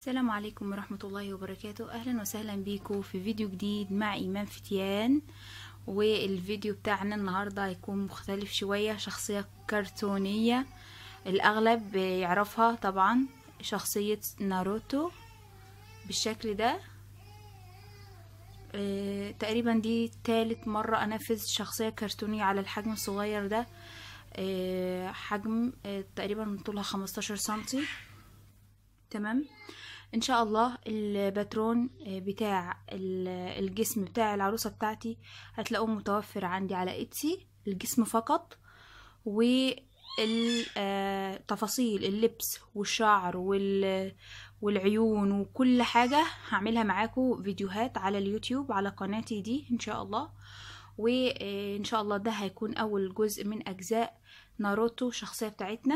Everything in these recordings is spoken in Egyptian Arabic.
السلام عليكم ورحمة الله وبركاته أهلا وسهلا بيكم في فيديو جديد مع إيمان فتيان والفيديو بتاعنا النهاردة هيكون مختلف شوية شخصية كرتونية الأغلب يعرفها طبعا شخصية ناروتو بالشكل ده آه، تقريبا دي تالت مرة أنفذ شخصية كرتونية على الحجم الصغير ده آه، حجم آه، تقريبا طولها خمستاشر سنتي تمام ان شاء الله الباترون بتاع الجسم بتاع العروسه بتاعتي هتلاقوه متوفر عندي على اتسي الجسم فقط والتفاصيل اللبس والشعر والعيون وكل حاجه هعملها معاكم فيديوهات على اليوتيوب على قناتي دي ان شاء الله وان شاء الله ده هيكون اول جزء من اجزاء ناروتو الشخصيه بتاعتنا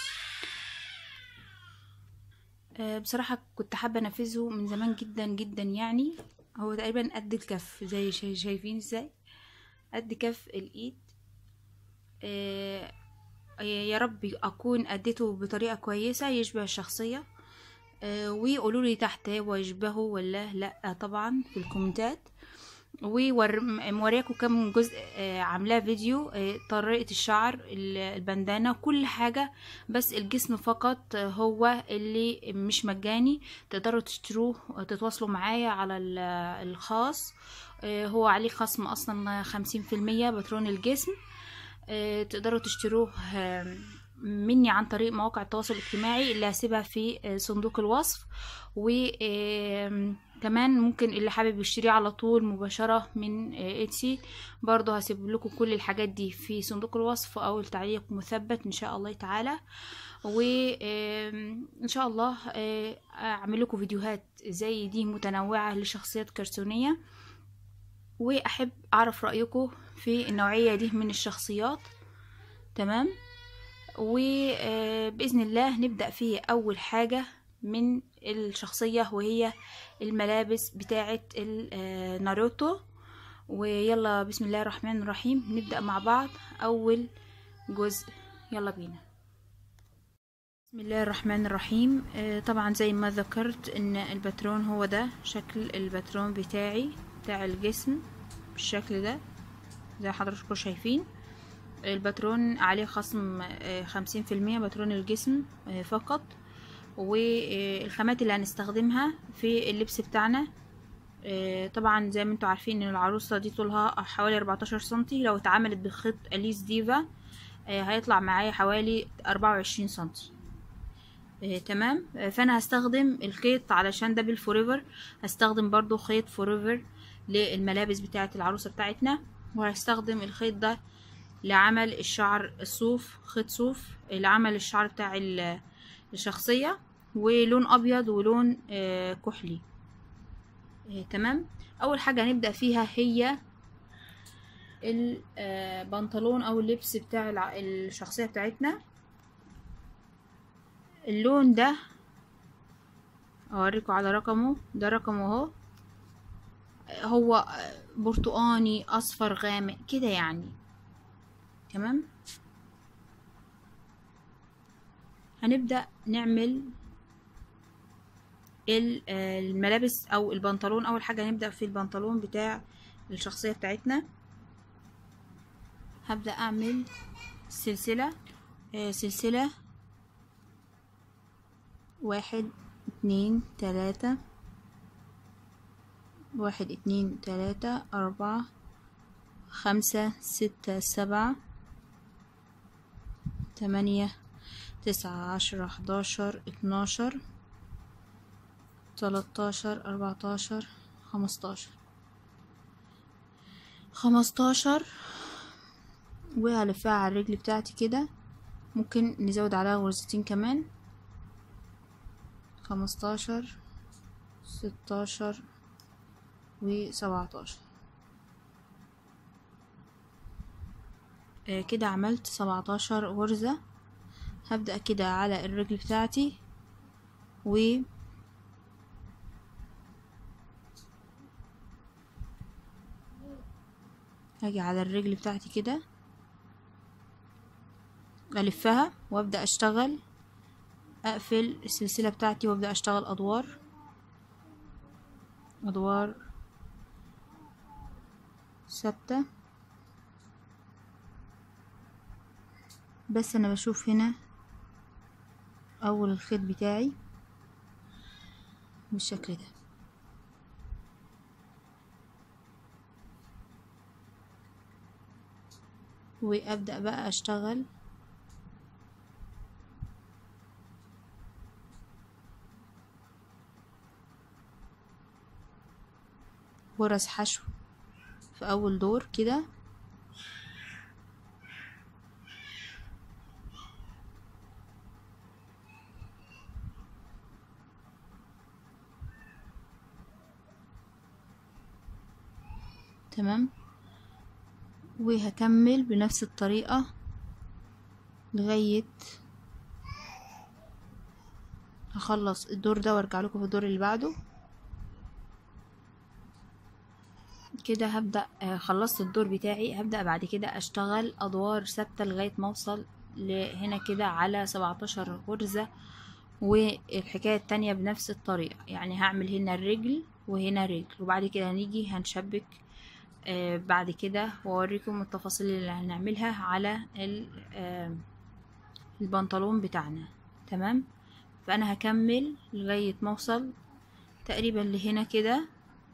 بصراحة كنت حابة انفذه من زمان جدا جدا يعني هو تقريبا قد الكف زي شايفين ازاي قد كف الايد يا رب اكون اديته بطريقة كويسة يشبه الشخصية ويقولوا لي تحت هو يشبهه ولا لا طبعا في الكومنتات وموريكم كم جزء عاملاه فيديو طريقة الشعر البندانة كل حاجة بس الجسم فقط هو اللي مش مجاني تقدروا تشتروه تتواصلوا معايا على الخاص هو عليه خصم اصلا خمسين في المية باترون الجسم تقدروا تشتروه مني عن طريق مواقع التواصل الاجتماعي اللي هسيبها في صندوق الوصف و كمان ممكن اللي حابب يشتريه على طول مباشرة من اتسي برضو هسيب لكم كل الحاجات دي في صندوق الوصف او التعليق مثبت ان شاء الله تعالى وان شاء الله اعمل لكم فيديوهات زي دي متنوعة لشخصيات كرتونية واحب اعرف رأيكم في النوعية دي من الشخصيات تمام وبإذن الله نبدأ في أول حاجة من الشخصية وهي الملابس بتاعة ناروتو ويلا بسم الله الرحمن الرحيم نبدأ مع بعض أول جزء يلا بينا بسم الله الرحمن الرحيم طبعا زي ما ذكرت ان الباترون هو ده شكل الباترون بتاعي بتاع الجسم بالشكل ده زي حضراتكم شايفين الباترون عليه خصم خمسين في المية باترون الجسم فقط والخامات اللي هنستخدمها في اللبس بتاعنا طبعا زي ما انتوا عارفين ان العروسة دي طولها حوالي 14 سنتي لو اتعملت بخيط اليس ديفا هيطلع معايا حوالي 24 سنتي تمام فانا هستخدم الخيط علشان ده بالفوريفر هستخدم برضو خيط فوريفر للملابس بتاعة العروسة بتاعتنا وهستخدم الخيط ده لعمل الشعر الصوف خيط صوف لعمل الشعر بتاع الشخصية ولون أبيض ولون كحلي تمام أول حاجة هنبدأ فيها هي البنطلون أو اللبس بتاع الشخصية بتاعتنا اللون ده أوريكم على رقمه ده رقمه اهو هو برتقاني أصفر غامق كده يعني تمام هنبدأ نعمل الملابس او البنطلون اول حاجة هنبدأ في البنطلون بتاع الشخصية بتاعتنا هبدأ اعمل سلسلة سلسلة واحد اتنين تلاتة واحد اتنين تلاتة اربعة خمسة ستة سبعة تمانية تسعة عشرة حداشر اتناشر تلاتاشر اربعتاشر خمستاشر خمستاشر وهلفها على الرجل بتاعتي كده ممكن نزود عليها غرزتين كمان خمستاشر ستاشر وسبعتاشر كده عملت سبعتاشر غرزة هبدأ كده على الرجل بتاعتي و هاجي على الرجل بتاعتي كده ألفها وأبدأ أشتغل اقفل السلسلة بتاعتي وابدأ اشتغل ادوار ادوار ثابتة بس انا بشوف هنا اول الخيط بتاعي بالشكل ده وابدأ بقى اشتغل غرز حشو في اول دور كده تمام وهكمل بنفس الطريقة لغاية هخلص الدور ده وارجع لكم في الدور اللي بعده كده هبدأ آه، خلصت الدور بتاعي هبدأ بعد كده اشتغل ادوار ثابتة لغاية ما اوصل لهنا كده على 17 غرزة والحكاية التانية بنفس الطريقة يعني هعمل هنا الرجل وهنا رجل وبعد كده هنيجي هنشبك آه بعد كده واوريكم التفاصيل اللي هنعملها على ال- آه البنطلون بتاعنا تمام فانا هكمل لغاية ما اوصل تقريبا لهنا كده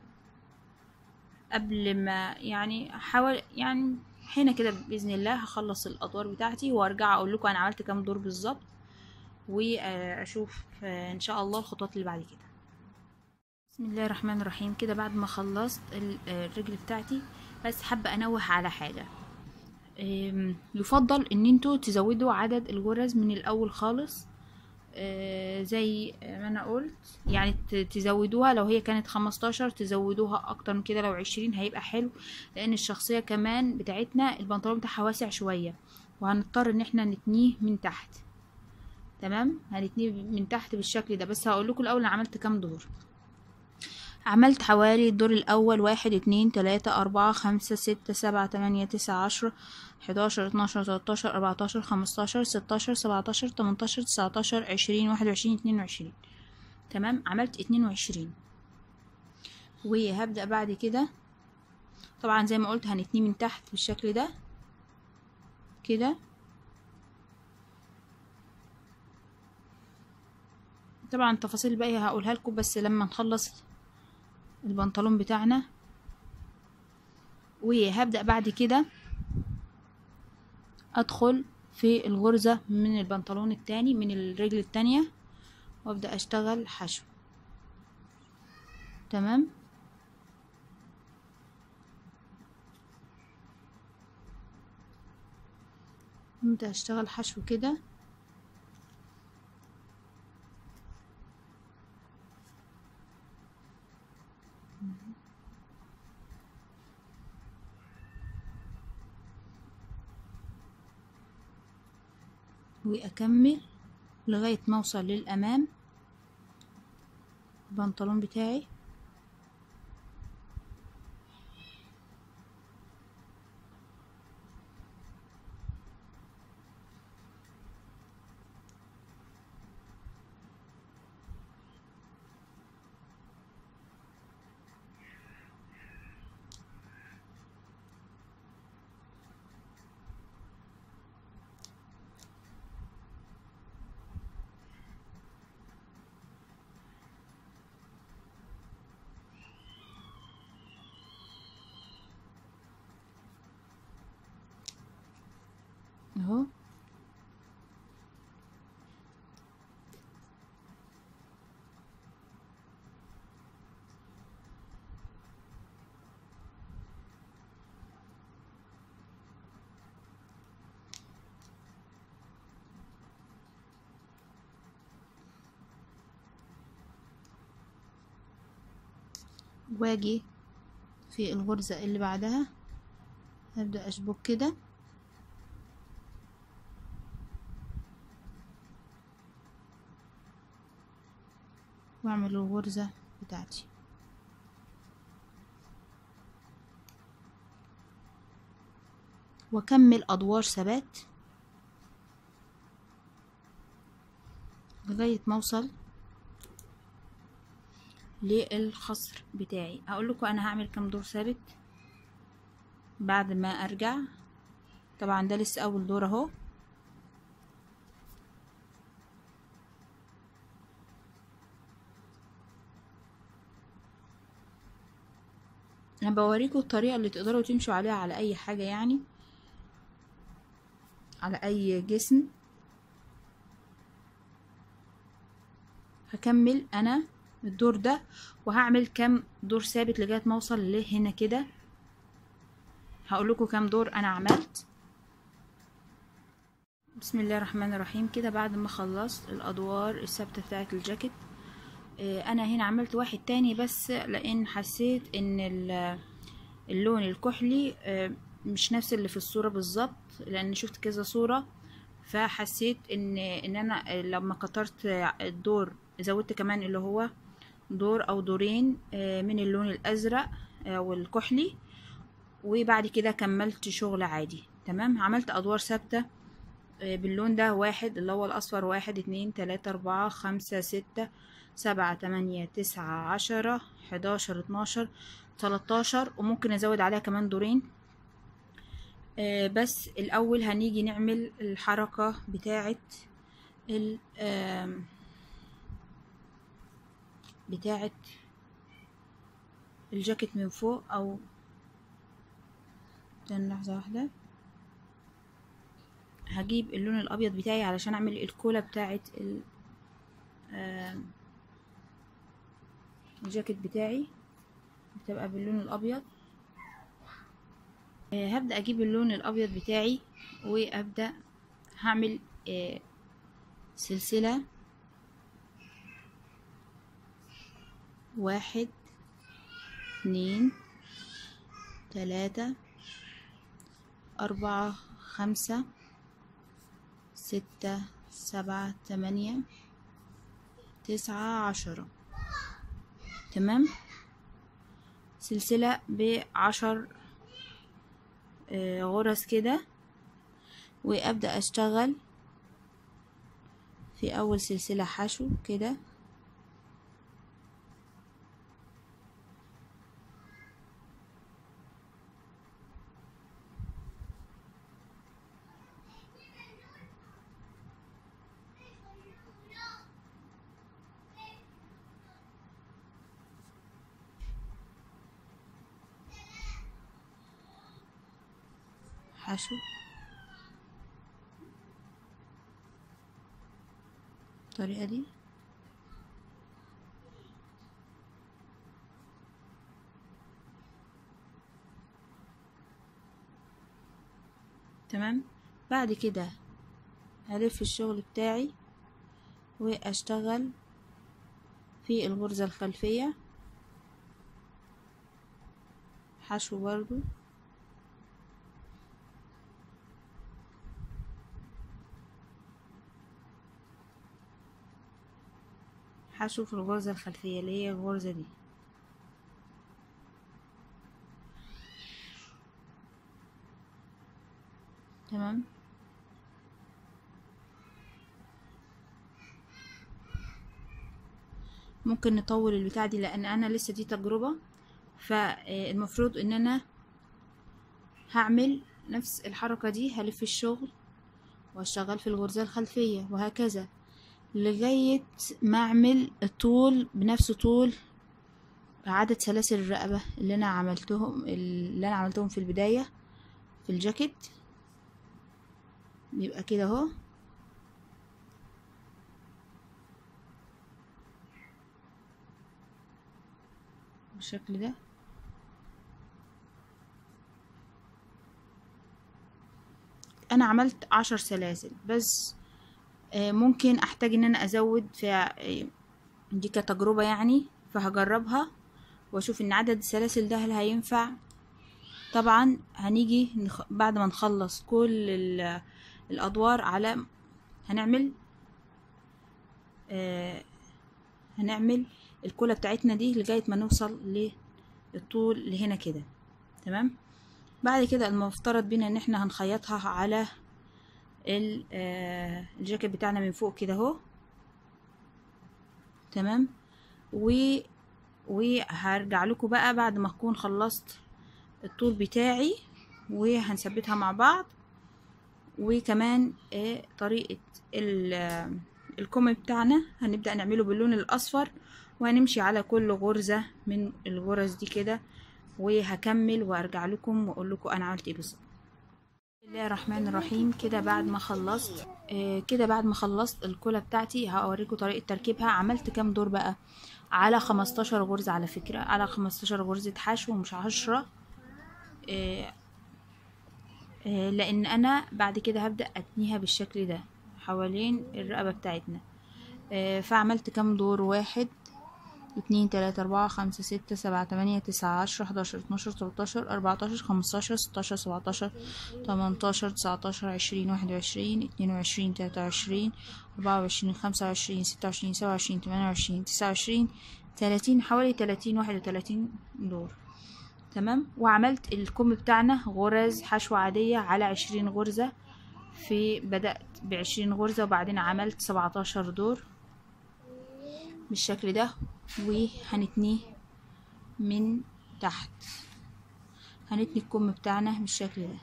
قبل ما يعني احاول يعني هنا كده باذن الله هخلص الادوار بتاعتي وارجع اقول لكم انا عملت كام دور بالظبط واشوف آه، ان شاء الله الخطوات اللي بعد كده بسم الله الرحمن الرحيم كده بعد ما خلصت ال- آه، الرجل بتاعتي بس حابه انوه على حاجه آم، يفضل ان انتوا تزودوا عدد الغرز من الاول خالص آه، زي ما انا قلت يعني ت- تزودوها لو هي كانت خمستاشر تزودوها اكتر من كده لو عشرين هيبقى حلو لان الشخصية كمان بتاعتنا البنطلون بتاعها واسع شوية وهنضطر ان احنا نتنيه من تحت تمام هنتنيه من تحت بالشكل ده بس هقول لكم الاول انا عملت كام دور عملت حوالي الدور الأول واحد اتنين تلاتة أربعة خمسة ستة سبعة تمانية تسعة عشرة حداشر اتناشر تلاتاشر أربعتاشر خمستاشر ستاشر سبعتاشر تمنتاشر تسعتاشر عشرين واحد وعشرين اتنين وعشرين تمام عملت اتنين وعشرين وهبدأ بعد كده طبعا زي ما قلت هنتنيه من تحت بالشكل ده كده طبعا التفاصيل الباقية هقولها لكم بس لما نخلص البنطلون بتاعنا وهبدأ بعد كده ادخل في الغرزة من البنطلون التاني من الرجل التانية وابدأ اشتغل حشو تمام ابدأ اشتغل حشو كده واكمل لغاية ما اوصل للامام البنطلون بتاعي اهو واجي في الغرزة اللي بعدها هبدأ اشبك كده واعمل الغرزة بتاعتي واكمل ادوار ثبات لغاية ما اوصل للخصر بتاعي هقول لكم انا هعمل كام دور ثابت بعد ما ارجع طبعا ده لسه اول دور اهو انا بوريكم الطريقه اللي تقدروا تمشوا عليها على اي حاجه يعني على اي جسم هكمل انا الدور ده وهعمل كام دور ثابت لغايه ما اوصل لهنا كده هقول لكم كام دور انا عملت بسم الله الرحمن الرحيم كده بعد ما خلصت الادوار الثابته بتاعه الجاكيت انا هنا عملت واحد تاني بس لان حسيت ان اللون الكحلي مش نفس اللي في الصورة بالظبط لان شفت كذا صورة فحسيت ان ان انا لما كترت الدور زودت كمان اللي هو دور او دورين من اللون الازرق والكحلي وبعد كده كملت شغل عادي تمام عملت ادوار ثابته باللون ده واحد اللي هو الاصفر واحد اتنين تلاتة اربعة خمسة ستة سبعة تمانية تسعة عشرة حداشر اتناشر تلاتاشر وممكن ازود عليها كمان دورين آه بس الاول هنيجي نعمل الحركة بتاعة ال بتاعة الجاكيت من فوق او استنى لحظة واحدة هجيب اللون الابيض بتاعي علشان اعمل الكولا بتاعه ال الجاكيت بتاعي بتبقى باللون الابيض هبدا اجيب اللون الابيض بتاعي وابدا هعمل سلسله واحد اتنين تلاتة أربعة خمسة ستة سبعة تمانية تسعة عشرة تمام سلسلة بعشر غرز كده وأبدأ أشتغل في أول سلسلة حشو كده حشو الطريقة دي تمام بعد كده هلف الشغل بتاعي واشتغل في الغرزة الخلفية حشو برضو حشو في الغرزة الخلفية اللي هي الغرزة دي تمام ممكن نطول البتاع دي لان انا لسه دي تجربة فالمفروض ان انا هعمل نفس الحركة دي هلف الشغل واشتغل في الغرزة الخلفية وهكذا لغاية ما اعمل الطول بنفس طول عدد سلاسل الرقبة اللي انا عملتهم اللي انا عملتهم في البداية في الجاكيت بيبقى كده اهو بالشكل ده انا عملت عشر سلاسل بس ممكن احتاج ان انا ازود في دي كتجربة يعني فهجربها واشوف ان عدد السلاسل ده هل هينفع طبعا هنيجي نخ... بعد ما نخلص كل ال... الادوار على هنعمل آه... هنعمل الكولا بتاعتنا دي لغاية ما نوصل للطول لهنا كده تمام بعد كده المفترض بينا ان احنا هنخيطها على الجاكيت بتاعنا من فوق كده اهو تمام و وهرجع لكم بقى بعد ما اكون خلصت الطول بتاعي وهنثبتها مع بعض وكمان آه، طريقة ال- آه، الكم بتاعنا هنبدأ نعمله باللون الأصفر وهنمشي على كل غرزة من الغرز دي كده وهكمل وارجع لكم واقول لكم انا عملت ايه بالظبط بسم الله الرحمن الرحيم كده بعد ما خلصت آه كده بعد ما خلصت الكولا بتاعتي هوريكم طريقة تركيبها عملت كام دور بقى على 15 غرزة على فكرة على 15 غرزة حشو مش عشرة آه آه لان انا بعد كده هبدأ اتنيها بالشكل ده حوالين الرقبة بتاعتنا آه فعملت كام دور واحد اتنين تلاتة أربعة خمسة ستة سبعة تمانية تسعة عشرة حداشر اتناشر تلاتاشر أربعتاشر خمستاشر ستاشر سبعتاشر تمنتاشر تسعتاشر عشرين واحد وعشرين اتنين وعشرين تلاتة وعشرين أربعة وعشرين خمسة وعشرين ستة وعشرين سبعة وعشرين تمانية وعشرين تسعة وعشرين تلاتين حوالي تلاتين واحد وتلاتين دور تمام وعملت الكم بتاعنا غرز حشو عادية على عشرين غرزة في بدأت بعشرين غرزة وبعدين عملت سبعتاشر دور بالشكل ده وهنتنيه من تحت هنتني الكم بتاعنا بالشكل ده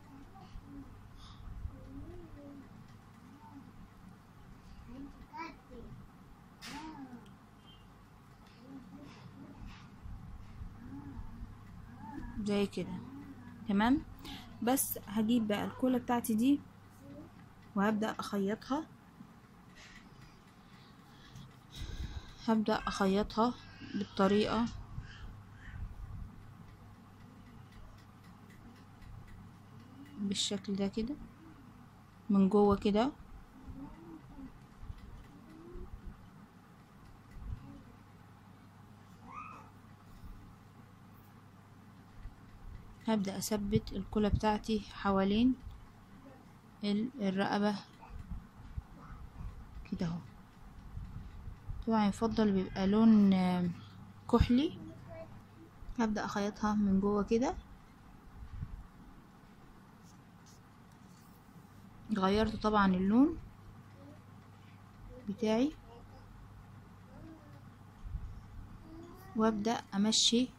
زي كده تمام بس هجيب بقى الكولا بتاعتي دي وهبدأ اخيطها هبدأ اخيطها بالطريقة بالشكل ده كده من جوه كده هبدأ اثبت الكولا بتاعتي حوالين ال- الرقبة كده اهو طبعا يفضل بيبقى لون آم، كحلي هبدأ اخيطها من جوه كده غيرت طبعا اللون بتاعي وابدأ امشي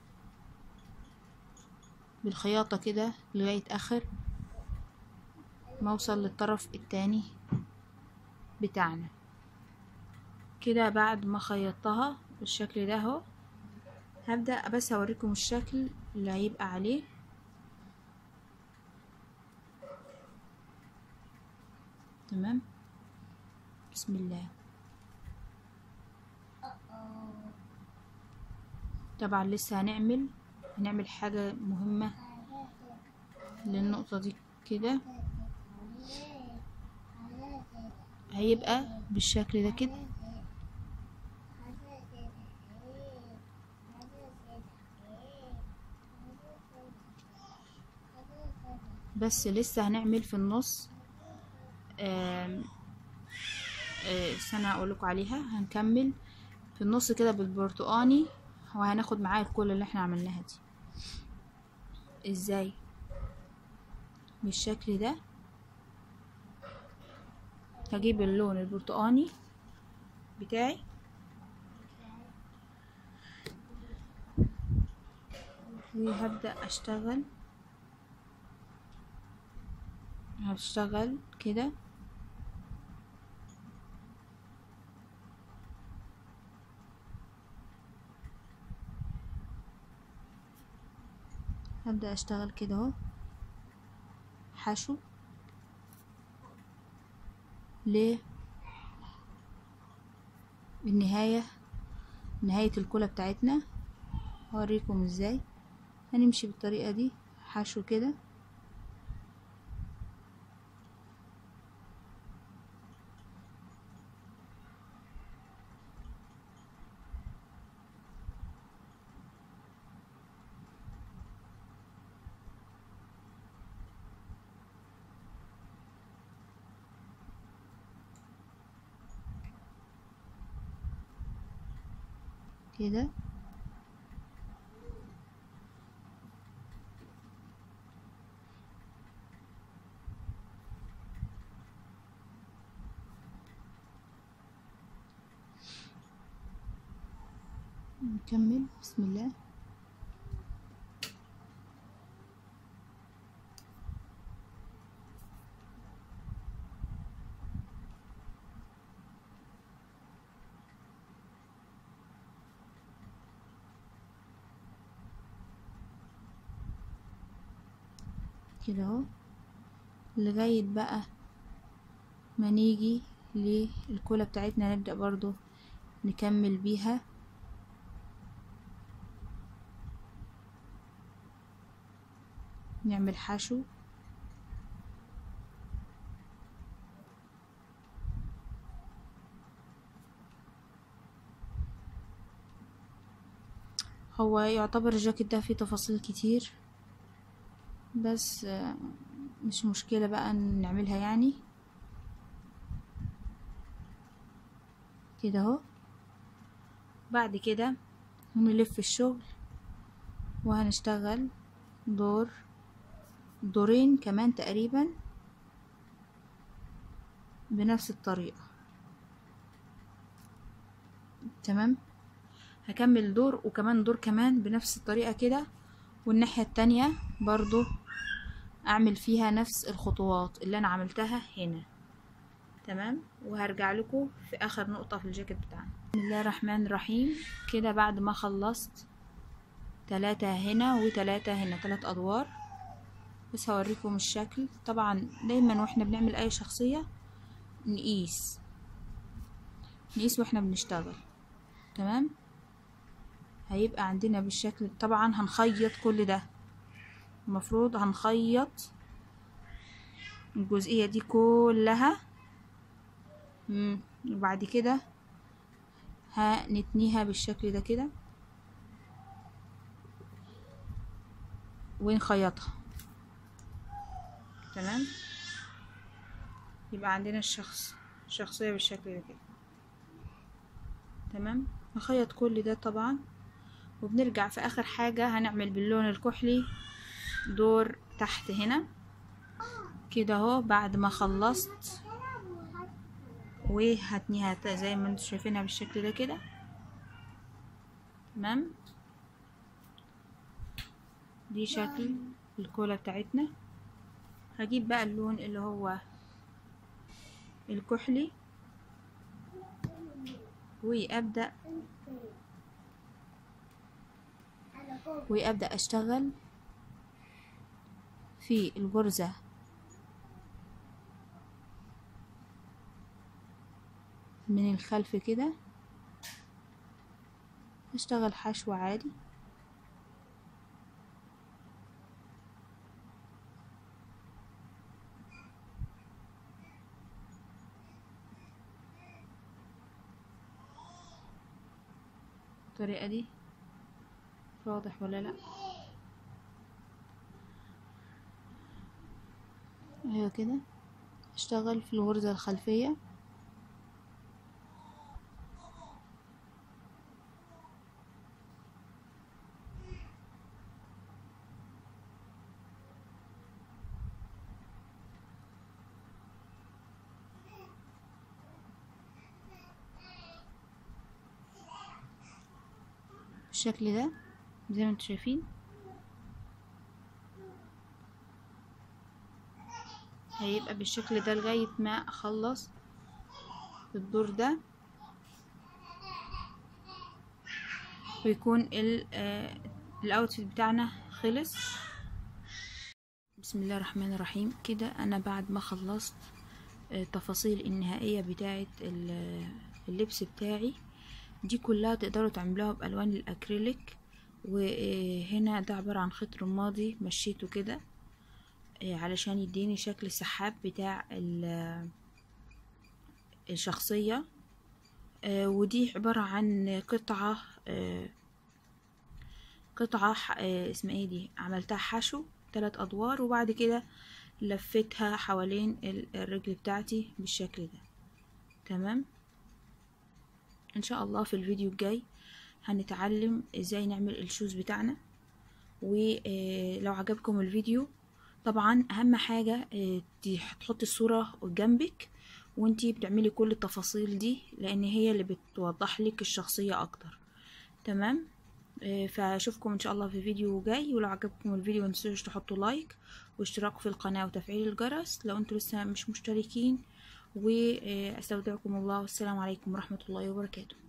بالخياطة كده لغاية اخر ما اوصل للطرف التاني بتاعنا كده بعد ما خيطتها بالشكل ده اهو هبدأ بس اوريكم الشكل اللي هيبقى عليه تمام بسم الله طبعا لسه هنعمل هنعمل حاجة مهمة للنقطة دي كده هيبقى بالشكل ده كده بس لسه هنعمل في النص آم، آه، استنى اقول لكم عليها هنكمل في النص كده بالبرتقاني وهناخد معاه الكل اللي احنا عملناها دي ازاي بالشكل ده هجيب اللون البرتقاني بتاعي وهبدأ اشتغل هشتغل كده هبدأ اشتغل كده اهو حشو ل النهاية نهاية الكولا بتاعتنا هوريكم ازاي هنمشي بالطريقة دي حشو كده كده نكمل بسم الله كده اهو لغاية بقى ما نيجي للكولا بتاعتنا نبدأ برضو نكمل بيها نعمل حشو هو يعتبر الجاكيت ده فيه تفاصيل كتير بس آه، مش مشكلة بقى نعملها يعني كده اهو بعد كده هنلف الشغل وهنشتغل دور دورين كمان تقريبا بنفس الطريقة تمام هكمل دور وكمان دور كمان بنفس الطريقة كده والناحية التانية برضو اعمل فيها نفس الخطوات اللي انا عملتها هنا تمام وهرجع لكم في اخر نقطة في الجاكيت بتاعنا بسم الله الرحمن الرحيم كده بعد ما خلصت تلاتة هنا وتلاتة هنا تلات ادوار بس هوريكم الشكل طبعا دايما واحنا بنعمل اي شخصية نقيس نقيس واحنا بنشتغل تمام هيبقى عندنا بالشكل طبعا هنخيط كل ده المفروض هنخيط الجزئية دي كلها مم. وبعد كده هنتنيها بالشكل ده كده ونخيطها تمام يبقى عندنا الشخص الشخصية بالشكل ده كده تمام نخيط كل ده طبعا وبنرجع في اخر حاجة هنعمل باللون الكحلي دور تحت هنا كده اهو بعد ما خلصت وهتنيها ت- زي ما انتوا شايفينها بالشكل ده كده تمام دي شكل الكولا بتاعتنا هجيب بقى اللون اللي هو الكحلي وابدا وابدا اشتغل في الغرزة من الخلف كده اشتغل حشو عادي الطريقة دي واضح ولا لا ايوه كده اشتغل في الغرزة الخلفية بالشكل ده زي ما انتم شايفين هيبقى بالشكل ده لغاية ما اخلص الدور ده ويكون ال آه، الاوتفيت بتاعنا خلص بسم الله الرحمن الرحيم كده انا بعد ما خلصت آه، التفاصيل النهائية بتاعة ال- اللبس بتاعي دي كلها تقدروا تعملوها بألوان الأكريليك وهنا ده عبارة عن خيط رمادي مشيته كده آه، علشان يديني شكل السحاب بتاع ال- الشخصية آه، ودي عبارة عن قطعة آه، قطعة ح- آه، اسمها ايه دي عملتها حشو ثلاث أدوار وبعد كده لفتها حوالين ال- الرجل بتاعتي بالشكل ده تمام ان شاء الله في الفيديو الجاي هنتعلم ازاي نعمل الشوز بتاعنا ولو عجبكم الفيديو طبعا اهم حاجة آه، تح- تحطي الصورة جنبك وانتي بتعملي كل التفاصيل دي لان هي اللي بتوضح لك الشخصية اكتر تمام آه، فاشوفكم ان شاء الله في فيديو جاي ولو عجبكم الفيديو متنسوش تحطوا لايك واشتراك في القناة وتفعيل الجرس لو انتوا لسه مش مشتركين واستودعكم الله والسلام عليكم ورحمة الله وبركاته